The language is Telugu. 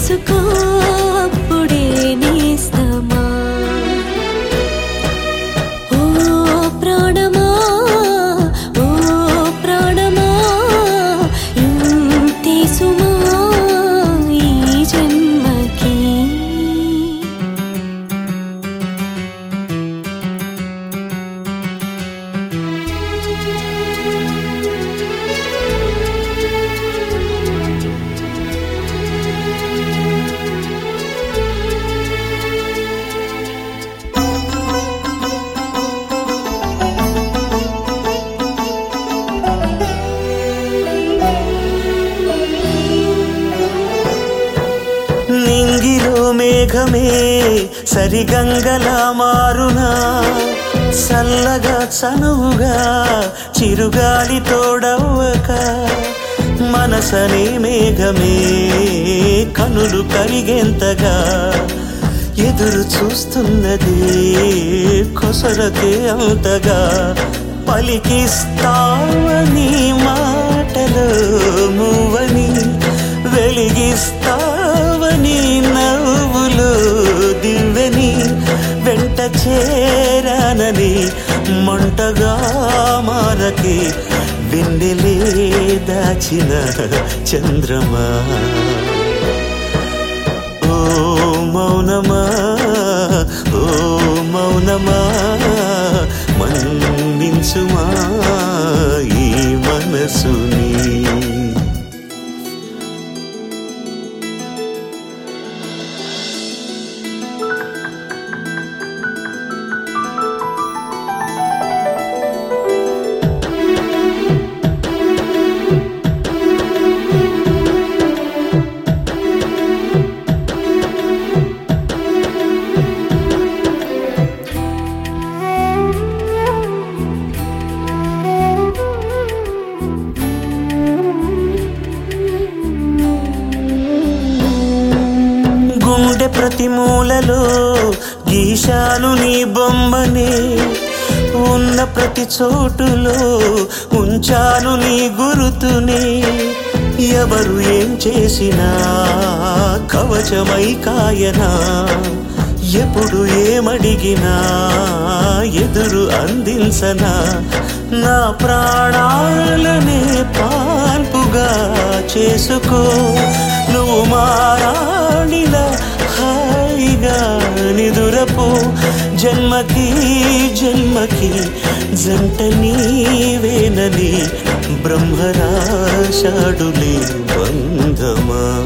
చేసుకో అప్పుడే నేస్తమా ఓ ప్రాణమా ఓ ప్రాణమా ఇంతే సుమా ఈ జన్మకి నింగిలో మేఘమే సరిగంగలా మారునా చల్లగా చనువుగా చిరుగాలి తోడవ్వక మనసనే మేఘమే కనులు కరిగేంతగా ఎదురు చూస్తున్నది కొసరతే అంతగా పలికిస్తావని మాటలు మువని వెలిగిస్తావని నవ్వులు దివ్వని వెంట చేరానని మంటగా మారకి వెన్నెలే దాచిన చంద్రమా ఓ మౌనమా ఓ మౌనమా మన్నించుమా ఈ మనసుని గుండె ప్రతి మూలలో గీశాను నీ బొమ్మనే ఉన్న ప్రతి చోటులో ఉంచాను నీ గురుతునే ఎవరు ఏం చేసినా కవచమై కాయనా ఎప్పుడు ఏమడిగినా ఎదురు అందించనా నా ప్రాణాలనే పాన్పుగా చేసుకో నువ్వు మారాణిలా హాయిగా నిదురపో జన్మకి జన్మకి జంట నీవేనని బ్రహ్మరాశాడులే బంధమా